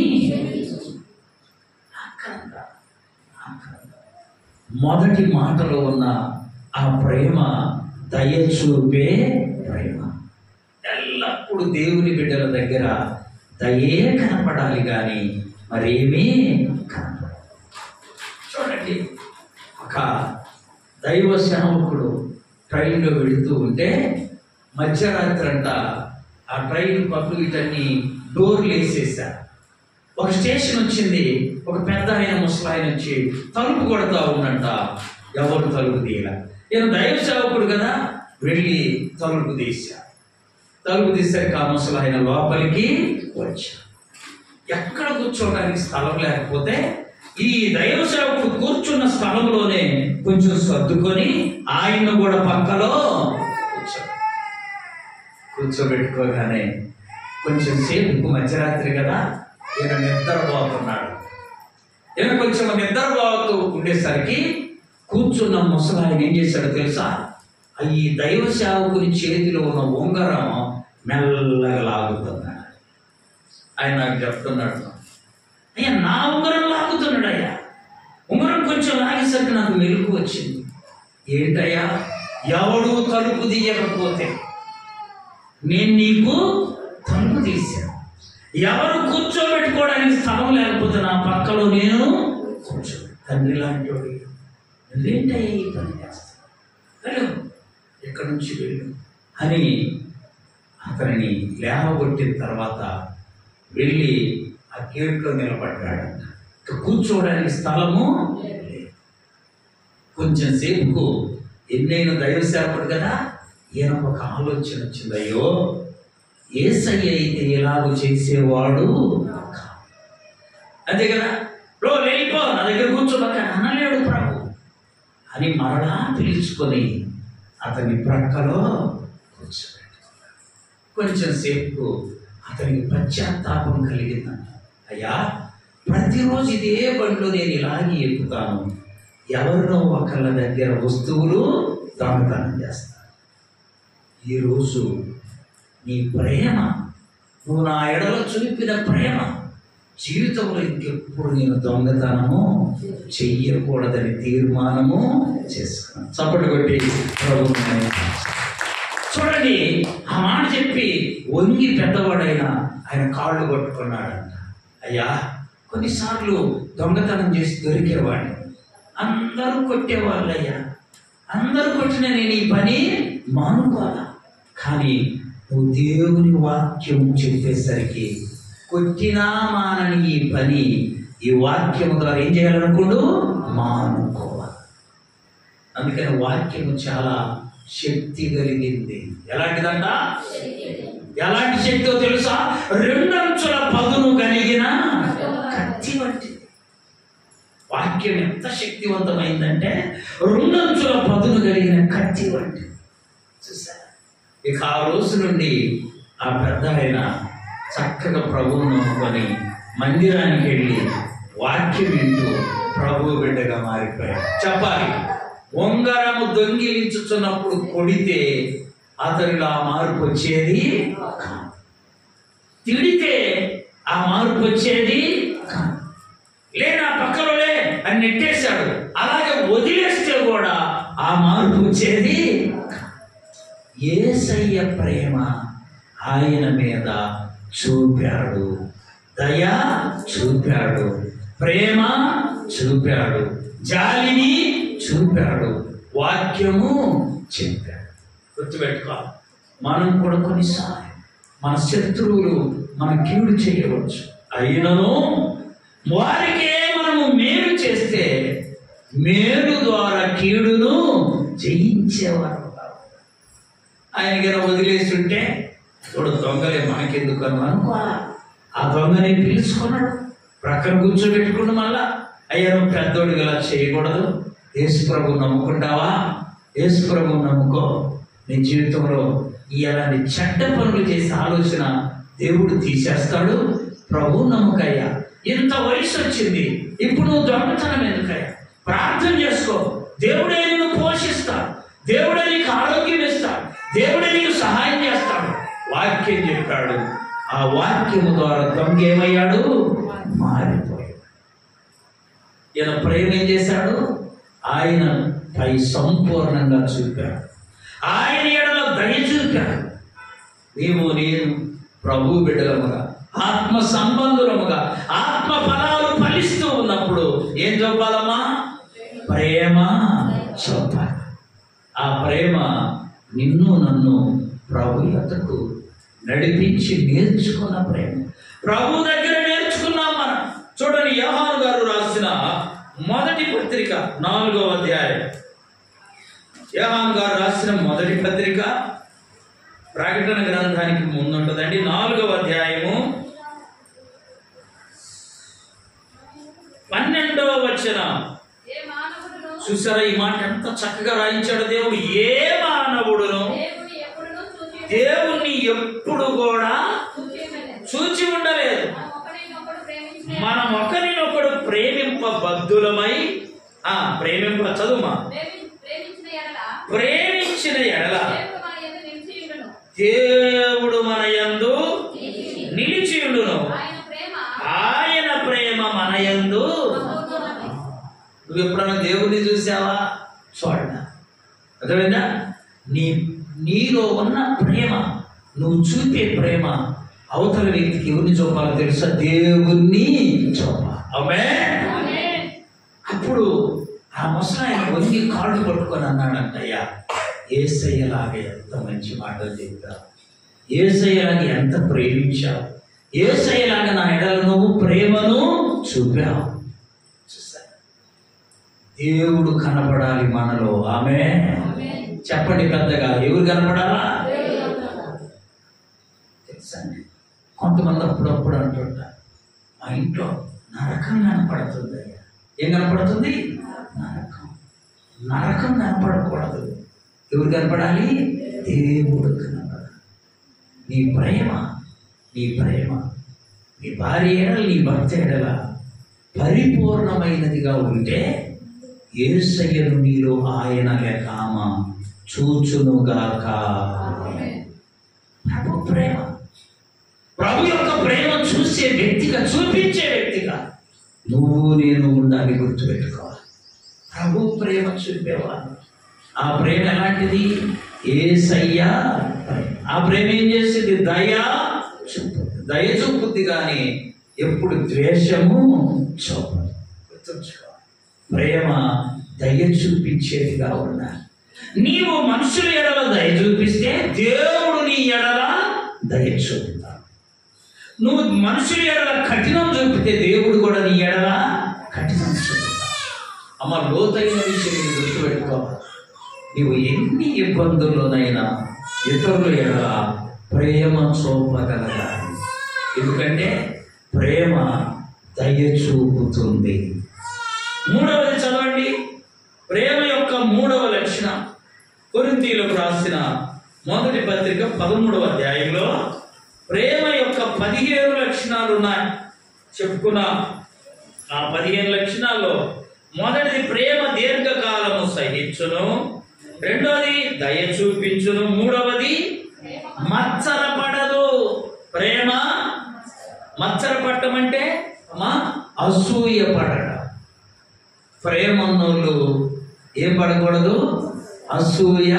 Speaker 1: ఆక్రంద, ఆక్రంద. మొదటి మాటలో ఉన్న ఆ ప్రేమ దయ చూపే ప్రేమ ఎల్లప్పుడూ దేవుని బిడ్డల దగ్గర దయే కనపడాలి కానీ మరేమీ కనపడాలి చూడండి ఒక దైవ సేవకుడు ట్రైన్లో వెళుతూ ఉంటే మధ్యరాత్రి అంట ఆ ట్రైన్ పక్కలు ఇటన్ని డోర్లు వేసేసారు ఒక స్టేషన్ వచ్చింది ఒక పెద్ద ఆయన ముసలాయన వచ్చి తలుపు కొడతా ఉందంట ఎవరు తలుపు తీయాల నేను దైవ సేవకుడు కదా వెళ్ళి తలుపు తీశా తలుపు తీసాక ఆ ముసలాయన లోపలికి వచ్చా ఎక్కడ కూర్చోడానికి స్థలం లేకపోతే ఈ దైవ సేవకుడు కూర్చున్న స్థలంలోనే కొంచెం సర్దుకొని ఆయన కూడా పక్కలో కూర్చో కూర్చోబెట్టుకోగానే కొంచెం సేపు మధ్యరాత్రి కదా ఈయన నిద్రపోతున్నాడు ఈయన కొంచెం నిద్రపోతూ ఉండేసరికి కూర్చున్న ముసలాయన ఏం చేశాడో తెలుసా ఆ ఈ దైవ సేవకుని చేతిలో ఉన్న ఉంగరం మెల్లగా లాగుతున్నాడు ఆయన నాకు చెప్తున్నాడు అయ్యా నా ఉంగరం లాగుతున్నాడు అయ్యా ఉంగరం కొంచెం లాగేసరికి నాకు మెలకు వచ్చింది ఏంటయ్యా ఎవడు తలుపు తీయకపోతే నేను నీకు తలుపు తీశాను ఎవరు కూర్చోబెట్టుకోవడానికి స్థలం లేకపోతే నా పక్కలో నేను కూర్చో తండ్రి లాంటి వాడు నువ్వేంటయ్యా ఈ పని చేస్తావు వెళ్ళు ఎక్కడి నుంచి వెళ్ళు అని అతనిని లేవగొట్టిన తర్వాత వెళ్ళి ఆ గేట్లో నిలబడ్డాడంట ఇక కూర్చోవడానికి స్థలము లేదు. కొంచెం సేపుకు ఎన్నైన దైవ సేవకుడు కదా ఈయన ఒక ఆలోచన వచ్చింది అయ్యో ఏసయ్య అయితే ఇలాగ చేసేవాడు కాదు. అంతే కదా రో వెళ్ళిపో నా దగ్గర కూర్చోబక్క అనలేడు ప్రభు అని మరలా పిలుచుకొని అతని ప్రక్కలో కూర్చోబెట్టుకున్నాడు కొంచెం సేపు అతనికి పశ్చాత్తాపం కలిగిందంట అయ్యా ప్రతిరోజు ఇదే బండిలో నేను ఇలాగే ఎక్కుతాను ఎవరినో ఒకళ్ళ దగ్గర వస్తువులు దొంగతనం చేస్తాను ఈరోజు నీ ప్రేమ నువ్వు నా ఎడలో చూపిన ప్రేమ జీవితంలో ఇంకెప్పుడు నేను దొంగతనము చెయ్యకూడదని తీర్మానము చేసుకున్నాను చప్పటి కొట్టి ప్రభువుని ఆరాధించు. చూడండి ఆ మాట చెప్పి వంగి పెద్దవాడైన ఆయన కాళ్ళు కొట్టుకున్నాడంట అయ్యా కొన్నిసార్లు దొంగతనం చేసి దొరికేవాడిని అందరూ కొట్టేవాళ్ళయ్యా అందరూ కొట్టిన నేను ఈ పని మానుకోవాలా కానీ నువ్వు దేవుని వాక్యం చెప్పేసరికి కొట్టినా మానని ఈ పని ఈ వాక్యం ద్వారా ఏం చేయాలనుకోడు మానుకోవాలి అందుకని వాక్యము చాలా శక్తి కలిగింది ఎలాంటిదంట ఎలాంటి శక్తో తెలుసా రెండంచుల పదును కలిగిన కత్తి వంటిది వాక్యం ఎంత శక్తివంతమైందంటే రెండంచుల పదును కలిగిన కత్తి వంటిది చూసారా ఇక ఆ రోజు నుండి ఆ పెద్ద ఆయన చక్కగా ప్రభువును నమ్ముకొని మందిరానికి వెళ్ళి వాక్యం వింటూ ప్రభు బిడ్డగా మారిపోయాడు చెప్పాలి ఉంగరము దొంగిలించుచున్నప్పుడు కొడితే అతనిలో ఆ మార్పు వచ్చేది కాదు. తిడితే ఆ మార్పు వచ్చేది కాదు. లేదా పక్క నెట్టేశాడు అలాగే వదిలేస్తే కూడా ఆ మార్పు వచ్చేది ఏసయ్య ప్రేమ ఆయన మీద చూపాడు దయ చూపాడు ప్రేమ చూపాడు జాలిని చూపాడు వాక్యము చెప్పాడు గుర్తుపెట్టుకో మనం కూడా కొన్నిసార్లు మన శత్రువులు మన కీడు చేయవచ్చు అయినను వారికే మనము మేలు చేస్తే మేలు ద్వారా కీడును జయించేవారు ఆయనకి వదిలేస్తుంటే ఇప్పుడు దొంగలే మనకెందుకు అని అనుకోవాలా ఆ దొంగని పిలుచుకున్నాడు ప్రక్కన కూర్చోబెట్టుకున్న మళ్ళా అయ్యా నువ్వు పెద్దోడు ఇలా చేయకూడదు యేసు ప్రభు నమ్ముకుంటావా యేసు ప్రభు నమ్ముకో నీ జీవితంలో ఇలాంటి చెడ్డ పనులు చేసే ఆలోచన దేవుడు తీసేస్తాడు ప్రభు నమ్మకయ్యా ఇంత వయసు వచ్చింది ఇప్పుడు నువ్వు దొంగతనం ఎందుకయ్యా ప్రార్థన చేసుకో దేవుడే నిన్ను పోషిస్తాడు దేవుడే నీకు ఆరోగ్యం ఇస్తాడు దేవుడే నీకు సహాయం చేస్తాడు వాక్యం చెప్పాడు ఆ వాక్యము ద్వారా దొంగ ఏమయ్యాడు మారిపోయాడు ఈయన ప్రేమ ఏం చేశాడు ఆయన పై సంపూర్ణంగా చూపాడు ఆయన ఎడలో దయ చూపాడు నీవు నేను ప్రభు బిడ్డలముగా ఆత్మ సంబంధులముగా ఆత్మ ఫలాలు ఫలిస్తూ ఉన్నప్పుడు ఏం చూపాలమ్మా ప్రేమ చూపాలి ఆ ప్రేమ నిన్ను నన్ను ప్రభు యొద్దకు నడిపించి నేర్చుకున్న ప్రేమ ప్రభు దగ్గర నేర్చుకున్నాం మనం చూడండి యోహాను గారు రాసిన మొదటి పత్రిక నాలుగవ అధ్యాయం యోహాను గారు రాసిన మొదటి పత్రిక ప్రకటన గ్రంథానికి ముందుంటుందండి నాలుగవ అధ్యాయము పన్నెండవ వచనం
Speaker 2: ఏ మానవుడును
Speaker 1: చూసారా ఈ మాట ఎంత చక్కగా రాయించాడు దేవుడు ఏ మానవుడును
Speaker 2: దేవుడు ఎప్పుడునూ చూచి
Speaker 1: దేవుణ్ణి ఎప్పుడు కూడా
Speaker 2: చూచియుండలేదు.
Speaker 1: చూచి ఉండలేదు
Speaker 2: మనం ఒకరినొకడు ప్రేమించిన
Speaker 1: మనం ఒకరినొకడు ప్రేమింపబద్ధులమై ఆ ప్రేమింప చదువుమా
Speaker 2: ప్రేమి- ప్రేమించిన ఎడల
Speaker 1: ప్రేమించిన ఎడల
Speaker 2: దేవుడు మన యందు నిలిచియుండును.
Speaker 1: దేవుడు మన యందు
Speaker 2: నిలిచి
Speaker 1: నిలిచియుండును
Speaker 2: ఆయన ప్రేమ
Speaker 1: ఆయన ప్రేమ మన యందు
Speaker 2: సంపూర్ణమై.
Speaker 1: నువ్వు ఎప్పుడైనా దేవుడిని చూసావా చూడ అర్థమైందా నీ నీలో ఉన్న ప్రేమ నువ్వు చూపే ప్రేమ అవతల వ్యక్తికి ఎవరిని చూపాలో తెలుసా దేవుణ్ణి చూపాలి ఆమె
Speaker 2: ఆమేన్.
Speaker 1: అప్పుడు ఆ ముసలాయన వంగి కాళ్ళు పట్టుకొని అన్నాడంటయ్యా ఏసయ్యలాగా ఎంత మంచి మాటలు చెప్తావు ఏసయ్యలాగా ఎంత ప్రేమించావు ఏసయ్యలాగా నా ఎడల నువ్వు ప్రేమను చూపావు చూసారా? దేవుడు కనపడాలి మనలో ఆమె
Speaker 2: ఆమేన్.
Speaker 1: చెప్పండి పెద్దగా ఎవరు కనపడాలా
Speaker 2: దేవుడు కనపడాలి.
Speaker 1: తెలుసండి కొంతమంది అప్పుడప్పుడు అంటుంటారు మా ఇంట్లో నరకం కనపడుతుంది అయ్యా ఏం కనపడుతుంది నరకం నరకం కనపడకూడదు ఎవరు కనపడాలి దేవుడు కనపడాలి నీ ప్రేమ నీ ప్రేమ నీ భార్య ఎడల నీ భర్త ఎడల పరిపూర్ణమైనదిగా ఉంటే ఏసయ్యను నీలో ఆయన లేక ఆమె చూచునుగాక
Speaker 2: ఆమేన్.
Speaker 1: ప్రభు ప్రేమ ప్రభు యొక్క ప్రేమ చూసే వ్యక్తిగా చూపించే వ్యక్తిగా నువ్వు నేను ఉండాలి గుర్తుపెట్టుకోవాలి ప్రభు ప్రేమ చూపేవాడు ఆ ప్రేమ ఎలాంటిది ఏసయ్యా ప్రేమ. ఆ ప్రేమ ఏం చేసింది దయ చూపు దయ చూపుద్ది కానీ ఎప్పుడు ద్వేషము చూపదు గుర్తుంచుకో ప్రేమ దయ చూపించేదిగా ఉండాలి నీవు మనుషుల ఎడల దయ చూపిస్తే దేవుడు నీ ఎడల దయ చూపుతాడు నువ్వు మనుషుల ఎడల కఠినం చూపితే దేవుడు కూడా నీ ఎడల కఠినం చూపుతాడు అమ్మ లోతైన విషయం నీవు గుర్తుపెట్టుకోవాలి నీవు ఎన్ని ఇబ్బందుల్లోనైనా ఇతరుల ఎడల ప్రేమ చూపగలగాలి ఎందుకంటే ప్రేమ దయ చూపుతుంది మూడవది చదవండి ప్రేమ యొక్క మూడవ లక్షణం కొరింతీలకు రాసిన మొదటి పత్రిక పదమూడవ అధ్యాయంలో ప్రేమ యొక్క పదిహేను లక్షణాలు ఉన్నాయి చెప్పుకున్నా ఆ పదిహేను లక్షణాల్లో మొదటిది ప్రేమ దీర్ఘకాలము సహించును రెండవది దయ చూపించును మూడవది మత్సరపడదు ప్రేమ మత్సర పట్టం అంటే అమ్మా అసూయ పడడం ప్రేమ ఉన్నోళ్ళు ఏం పడకూడదు అసూయ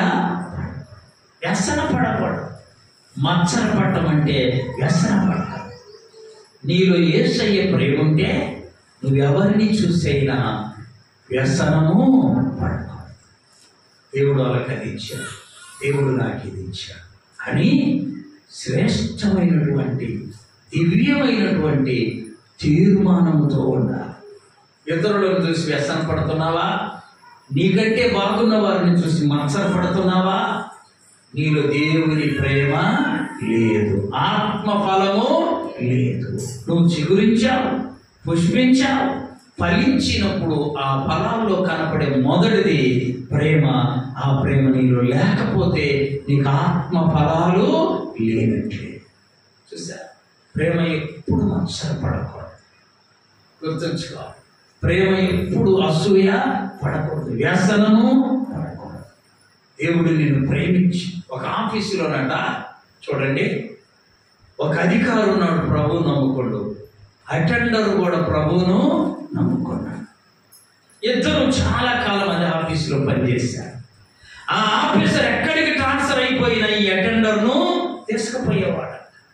Speaker 1: వ్యసన పడకూడదు మచ్చన పడటం అంటే వ్యసన పడటం నీలో ఏసయ్య ప్రేమ ఉంటే నువ్వెవరిని చూసైనా వ్యసనము పడతావు దేవుడు వాళ్ళకి అది ఇచ్చాడు దేవుడు నాకు ఇది ఇచ్చాడు అని శ్రేష్టమైనటువంటి దివ్యమైనటువంటి తీర్మానంతో ఉండాలి ఇతరులను చూసి వ్యసన పడుతున్నావా నీకంటే బాగున్న వారిని చూసి మత్సర పడుతున్నావా నీలో దేవుని ప్రేమ లేదు ఆత్మ ఫలము లేదు నువ్వు చిగురించావు పుష్పించావు ఫలించినప్పుడు ఆ ఫలాల్లో కనపడే మొదటిది ప్రేమ ఆ ప్రేమ నీలో లేకపోతే నీకు ఆత్మ ఫలాలు లేనట్లే చూసా ప్రేమ ఎప్పుడు మత్సరపడకూడదు గుర్తుంచుకో ప్రేమ ఎప్పుడు అసూయ పడకూడదు వ్యసనము పడకూడదు దేవుడు నిన్ను ప్రేమించి ఒక ఆఫీసులోనట చూడండి ఒక అధికారు ఉన్నాడు ప్రభువు నమ్ముకోడు అటెండర్ కూడా ప్రభువును నమ్ముకున్నాడు ఇద్దరు చాలా కాలం అదే ఆఫీసులో పనిచేశారు ఆ ఆఫీసర్ ఎక్కడికి ట్రాన్స్ఫర్ అయిపోయిన ఈ అటెండర్ను తీసుకుపోయేవాడు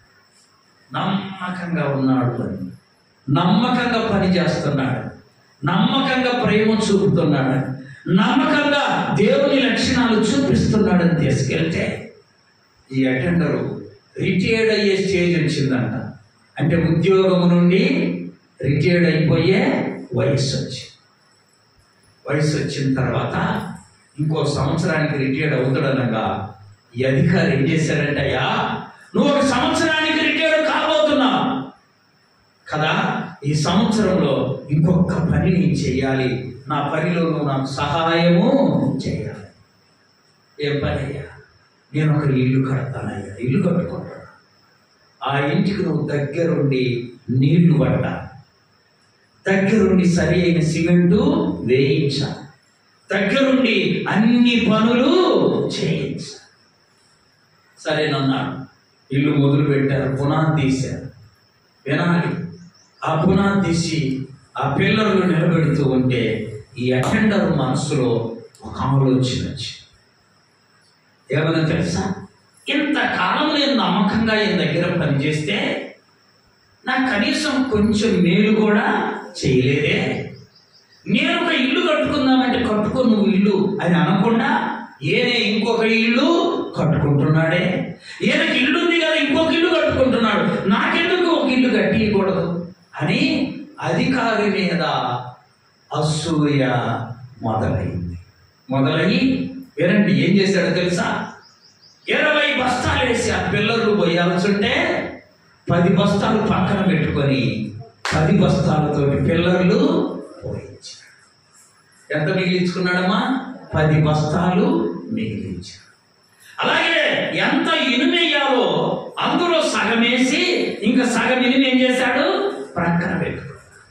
Speaker 1: నమ్మకంగా ఉన్నాడు అని నమ్మకంగా పని చేస్తున్నాడు నమ్మకంగా ప్రేమ చూపుతున్నాడు నమ్మకంగా దేవుని లక్షణాలు చూపిస్తున్నాడని తీసుకెళ్తే ఈ అటెండరు రిటైర్డ్ అయ్యే స్టేజ్ వచ్చిందంట అంటే ఉద్యోగం నుండి రిటైర్డ్ అయిపోయే వయసు వచ్చింది వయసు వచ్చిన తర్వాత ఇంకో సంవత్సరానికి రిటైర్డ్ అవుతాడనగా ఈ అధికారి ఏం చేశాడంటే అయ్యా నువ్వు ఒక సంవత్సరానికి రిటైర్డ్ కాబోతున్నావు కదా ఈ సంవత్సరంలో ఇంకొక పని నేను చేయాలి నా పనిలో నువ్వు నాకు సహాయము చేయాలి ఏం పని అయ్యా నేను ఒక ఇల్లు కడతానయ్యా ఇల్లు కట్టుకుంటాను ఆ ఇంటికి నువ్వు దగ్గరుండి నీళ్లు పట్టాలి దగ్గరుండి సరి అయిన సిమెంటు వేయించాలి దగ్గరుండి అన్ని పనులు చేయించాలి సరేనన్నాడు ఇల్లు మొదలు పెట్టారు పునాది తీశారు వినాలి ఆ పునాది తీసి ఆ పిల్లర్లు నిలబెడుతూ ఉంటే ఈ అటెండర్ మనసులో ఒక ఆలోచన వచ్చింది ఏమన్నా తెలుసా ఇంతకాలం నేను నమ్మకంగా ఈయన దగ్గర పనిచేస్తే నాకు కనీసం కొంచెం మేలు కూడా చేయలేదే నేను ఒక ఇల్లు కట్టుకుందామంటే కట్టుకో నువ్వు ఇల్లు అని అనకుండా ఈయనే ఇంకొక ఇల్లు కట్టుకుంటున్నాడే ఈయనకి ఇల్లు ఉంది కదా ఇంకొక ఇల్లు కట్టుకుంటున్నాడు నాకెందుకు ఒక ఇల్లు కట్టియకూడదు అని అధికారి మీద అసూయ మొదలైంది మొదలయ్యి వినండి ఏం చేశాడో తెలుసా ఇరవై బస్తాలు వేసి ఆ పిల్లలు పోయాల్సింటే పది బస్తాలు పక్కన పెట్టుకొని పది బస్తాలతో పిల్లర్లు పోయించాడు ఎంత మిగిలించుకున్నాడమ్మా పది బస్తాలు మిగిలించాడు అలాగే ఎంత ఇనుమెయ్యాలో అందులో సగం వేసి ఇంకా సగం ఇనుము ఏం చేశాడు ప్రక్కన పెట్టుకున్నాడు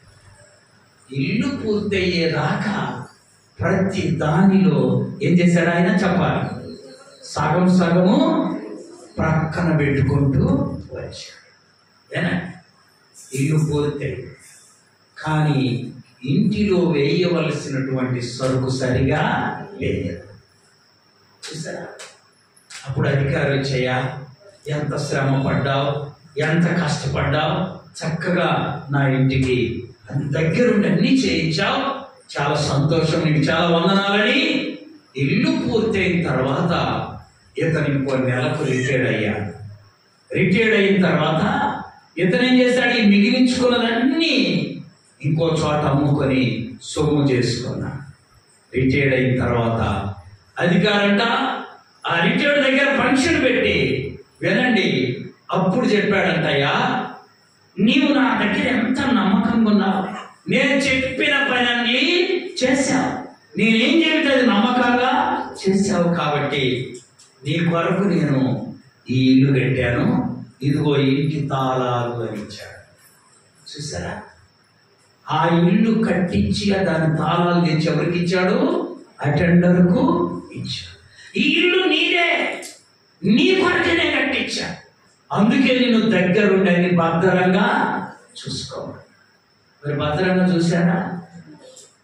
Speaker 1: ఇల్లు పూర్తయ్యేదాకా ప్రతి దానిలో ఏం చేశాడు ఆయన చెప్పాలి సగం సగము ప్రక్కన పెట్టుకుంటూ వచ్చాడు ఏనా ఇల్లు పూర్తయింది కానీ ఇంటిలో వేయవలసినటువంటి సరుకు సరిగా వేయదు చూసారా అప్పుడు అధికారి వచ్చాయా ఎంత శ్రమ పడ్డావు ఎంత కష్టపడ్డావు చక్కగా నా ఇంటికి దగ్గరుండి అన్నీ చేయించావు చాలా సంతోషం నీకు చాలా వందనాలని ఇల్లు పూర్తయిన తర్వాత ఇతను ఇంకో నెలకు రిటైర్డ్ అయ్యాడు రిటైర్డ్ అయిన తర్వాత ఇతను ఏం చేశాడు ఈ మిగిలించుకున్నదన్నీ ఇంకో చోట అమ్ముకొని సొమ్ము చేసుకున్నాడు రిటైర్డ్ అయిన తర్వాత అధికారంట ఆ రిటైర్డ్ దగ్గర ఫంక్షన్ పెట్టి వినండి అప్పుడు చెప్పాడంటయ్యా నీవు నా దగ్గర ఎంత నమ్మకంగా ఉన్నావు నేను చెప్పిన పని చేశావు నేనేం చెబితే అది నమ్మకంగా చేశావు కాబట్టి నీ కొరకు నేను ఈ ఇల్లు కట్టాను ఇదిగో ఈ ఇంటి తాళాలు అని ఇచ్చాడు చూసారా ఆ ఇల్లు కట్టించి ఆ దాని తాళాలు తెచ్చి ఎవరికి ఇచ్చాడు అటెండర్కు ఇచ్చాడు ఈ ఇల్లు నీదే నీ కొరకే నేను కట్టించా అందుకే నేను దగ్గరుండి అని భద్రంగా చూసుకోవాలి మరి భద్రంగా చూశారా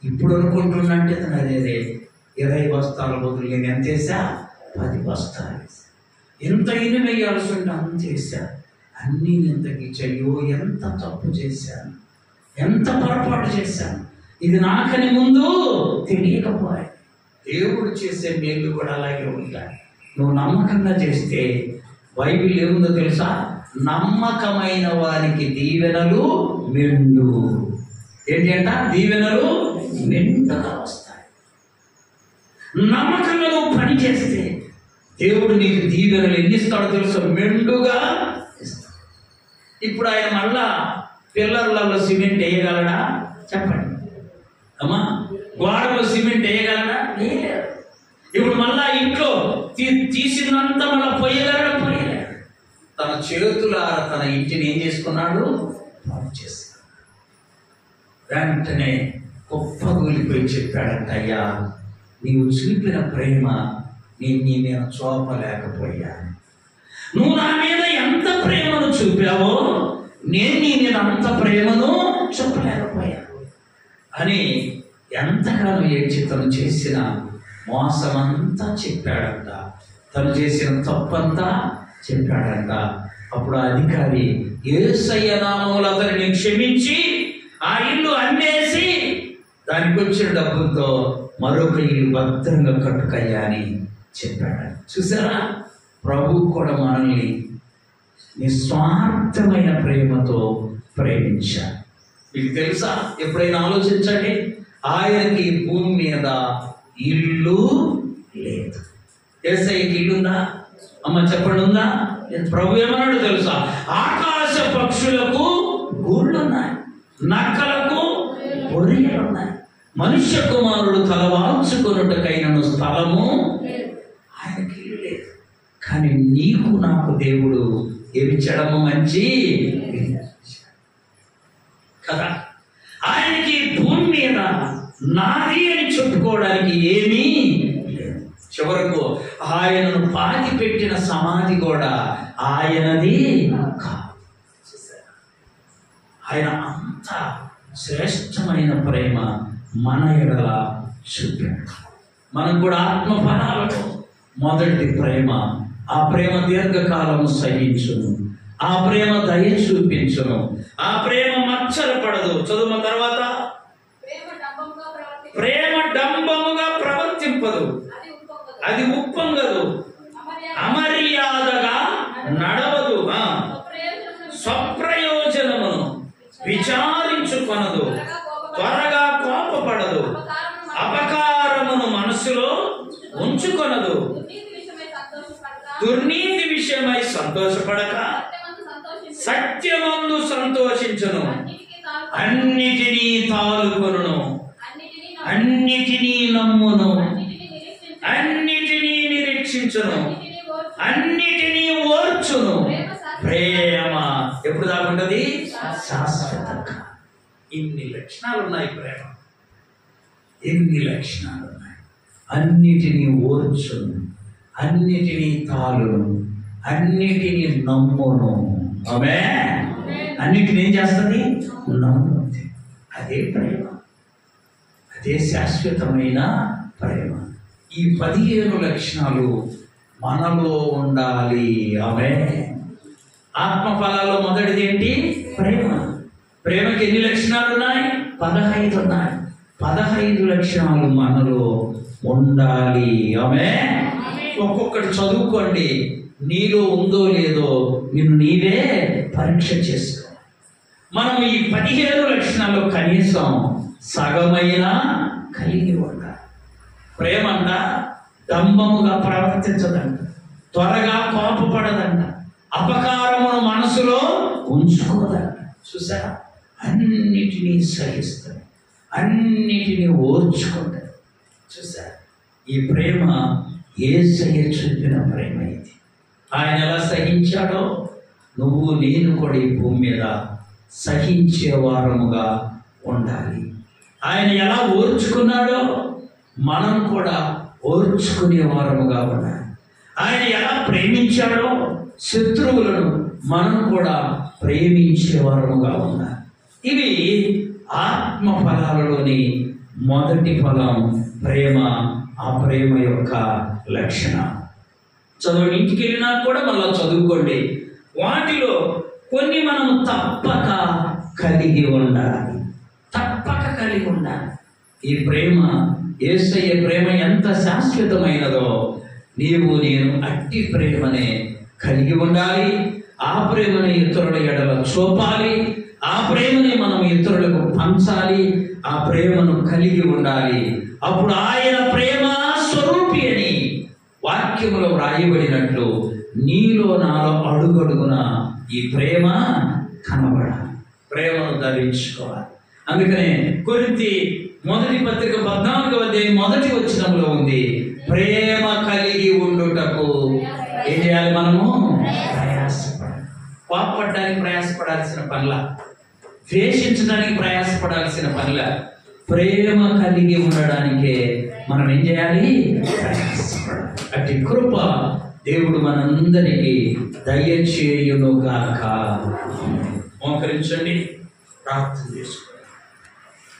Speaker 1: ఇప్పుడు అనుకుంటున్నట్టే తను అదే అదే ఇరవై బస్తాల బదులు నేను ఎంత వేసా పది బస్తాలు వేసా. ఎంత ఇన్ని వేయాల్సి ఉంటే అంత వేసా అన్నీ ఇంతకి చెయ్యో ఎంత తప్పు చేశాను ఎంత పొరపాటు చేశాను ఇది నాకని ముందు తెలియకపోయా దేవుడు చేసే మేలు కూడా అలాగే ఉంటాయి నువ్వు నమ్మకంగా చేస్తే బైబిల్ ఏముందో తెలుసా నమ్మకమైన వారికి దీవెనలు మెండు ఏంటి అంట దీవెనలు మెండుగా వస్తాయి నమ్మకంగా నువ్వు పని చేస్తే దేవుడు నీకు దీవెనలు ఎన్ని ఇస్తాడో తెలుసా మెండుగా ఇస్తాడు ఇప్పుడు ఆయన మళ్ళా పిల్లర్లలో సిమెంట్ వేయగలడా చెప్పండి అమ్మా గోడలో సిమెంట్ వేయగలడా వేయలేడు. ఇప్పుడు మళ్ళా ఇంట్లో తీ- తీసినంత మళ్ళా పొయ్యగలడా పొయ్యలేడు తన చేతులార తన ఇంటిని ఏం చేసుకున్నాడు బాగు చేస్తాడు వెంటనే గొప్ప కూలిపోయి చెప్పాడంట అయ్యా నీవు చూపిన ప్రేమ నేను నీ మీద చూపలేకపోయాను నువ్వు నా మీద ఎంత ప్రేమను చూపావో నేను నీ మీద అంత ప్రేమను చూపలేకపోయాను అని ఎంతగానో ఏడ్చి తను చేసిన మోసమంతా చెప్పాడంట తను చేసిన తప్పంతా చెప్పాడంట అప్పుడు ఆ అధికారి ఏసయ్య నామములు అతనిని క్షమించి ఆ ఇల్లు అమ్మేసి దానికి వచ్చిన డబ్బులతో మరొక ఇల్లు భద్రంగా కట్టుకయ్యా అని చెప్పాడు చూసారా ప్రభు కూడా మనల్ని నిస్వార్థమైన ప్రేమతో ప్రేమించాడు మీకు తెలుసా ఎప్పుడైనా ఆలోచించండి ఆయనకి ఈ భూమి మీద ఇల్లు లేదు ఏసైకి ఇల్లుందా అమ్మ చెప్పండి ఉందా ప్రభు ఏమన్నాడు తెలుసా ఆకాశ పక్షులకు గూళ్ళు ఉన్నాయి నక్కలకు పొరియలు ఉన్నాయి మనుష్య కుమారుడు తలవాల్చుకొనుటకైనను స్థలము ఆయనకి ఇల్లు లేదు కానీ నీకు నాకు దేవుడు ఏమిచ్చడము మంచి ఇల్లు ఇచ్చాడు. కదా ఆయనకి భూమి మీద నాది అని చెప్పుకోవడానికి ఏమీ లేదు చివరకు ఆయనను పాతి పెట్టిన సమాధి కూడా ఆయనది కాదు చూసారా? ఆయన అంత శ్రేష్టమైన ప్రేమ మన ఎడల చూపాడు మనం కూడా ఆత్మ ఫలాలలో మొదటి ప్రేమ ఆ ప్రేమ దీర్ఘకాలము సహించును ఆ ప్రేమ దయ చూపించును ఆ ప్రేమ మచ్చలు పడదు చదువు తర్వాత
Speaker 2: ప్రేమ డంబముగా ప్రవర్తించు.
Speaker 1: ప్రేమ డంబముగా ప్రవర్తింపదు
Speaker 2: అది ఉప్పొంగదు.
Speaker 1: అది ఉప్పొంగదు
Speaker 2: అమర్యాద.
Speaker 1: అమర్యాదగా నడవదు ఆ.
Speaker 2: అప్రయోజనములకు
Speaker 1: స్వప్రయోజనమును విచారించుకొనదు త్వరగా కోపపడదు
Speaker 2: అపకారమును
Speaker 1: అపకారమును మనసులో ఉంచుకొనదు
Speaker 2: దుర్నీతి విషయమై సంతోషపడక,
Speaker 1: దుర్నీతి విషయమై సంతోషపడక
Speaker 2: సత్యమందు సంతోషించు.
Speaker 1: సత్యమందు సంతోషించును
Speaker 2: అన్నిటికీ తాను
Speaker 1: అన్నిటినీ తాలుకొనును
Speaker 2: అన్నిటినీ నమ్ము.
Speaker 1: అన్నిటినీ నమ్మును
Speaker 2: అన్నిటినీ నిరీక్షించు.
Speaker 1: అన్నిటినీ నిరీక్షించును
Speaker 2: అన్నిటినీ ఓర్చు.
Speaker 1: అన్నిటినీ ఓర్చును ప్రేమ ఎప్పుడు దాకా ఉంటది శాశ్వతంగా ఇన్ని లక్షణాలు ఉన్నాయి ప్రేమ ఎన్ని లక్షణాలు ఉన్నాయి అన్నిటినీ ఓర్చును అన్నిటినీ తాలును అన్నిటినీ నమ్మును ఆమె అన్నిటిని ఏం చేస్తుంది నమ్ముతుంది అదే ప్రేమ అదే శాశ్వతమైన ప్రేమ ఈ పదిహేను లక్షణాలు మనలో ఉండాలి ఆమె ఆత్మ ఫలాల్లో మొదటిది ఏంటి ప్రేమ ప్రేమకి ఎన్ని లక్షణాలు ఉన్నాయి పదహైదు ఉన్నాయి పదహైదు లక్షణాలు మనలో ఉండాలి ఆమె ఒక్కొక్కటి చదువుకోండి నీలో ఉందో లేదో నిన్ను నీవే పరీక్ష చేసుకో మనం ఈ పదిహేను లక్షణాలు కనీసం సగమైనా కలిగి ఉండాలి ప్రేమ అంట డంబముగా ప్రవర్తించదంట త్వరగా కోపపడదంట అపకారమును మనసులో ఉంచుకోదంట చూసారా అన్నిటినీ సహిస్తుంది అన్నిటినీ ఓర్చుకుంటుంది చూసారా ఈ ప్రేమ ఏసయ్య చూపిన ప్రేమ ఇది ఆయన ఎలా సహించాడో నువ్వు నేను కూడా ఈ భూమి మీద సహించే వారముగా ఉండాలి ఆయన ఎలా ఓర్చుకున్నాడో మనం కూడా ఓర్చుకునే వారముగా ఉండాలి ఆయన ఎలా ప్రేమించాడో శత్రువులను మనం కూడా ప్రేమించే వారముగా ఉండాలి ఇవి ఆత్మ ఫలాలలోని మొదటి ఫలం ప్రేమ ఆ ప్రేమ యొక్క లక్షణం చదువు ఇంటికి వెళ్ళినా కూడా మళ్ళీ చదువుకోండి వాటిలో కొన్ని మనం తప్పక కలిగి ఉండాలి తప్పక కలిగి ఉండాలి ఈ ప్రేమ ఏసయ్య ప్రేమ ఎంత శాశ్వతమైనదో నీవు నేను అట్టి ప్రేమనే కలిగి ఉండాలి ఆ ప్రేమని ఇతరుల ఎడల చూపాలి ఆ ప్రేమని మనం ఇతరులకు పంచాలి ఆ ప్రేమను కలిగి ఉండాలి అప్పుడు ఆయన ప్రేమ స్వరూపి అని వాక్యములో వ్రాయబడినట్లు నీలో నాలో అడుగడుగున ఈ ప్రేమ కనబడాలి ప్రేమను ధరించుకోవాలి అందుకనే కొరింతి మొదటి పత్రిక పద్నాలుగవ అధ్యాయం మొదటి వచనంలో ఉంది ప్రేమ కలిగి ఉండుటకు ఏం చేయాలి మనము ప్రయాసపడాలి కోపపడడానికి ప్రయాసపడాల్సిన పనుల ద్వేషించడానికి ప్రయాసపడాల్సిన పనుల ప్రేమ కలిగి ఉండడానికే మనం ఏం చేయాలి ప్రయాసపడాలి అట్టి కృప దేవుడు మనందరికీ దయచేయునుగాక మోకరించండి ప్రార్థన చేసుకోండి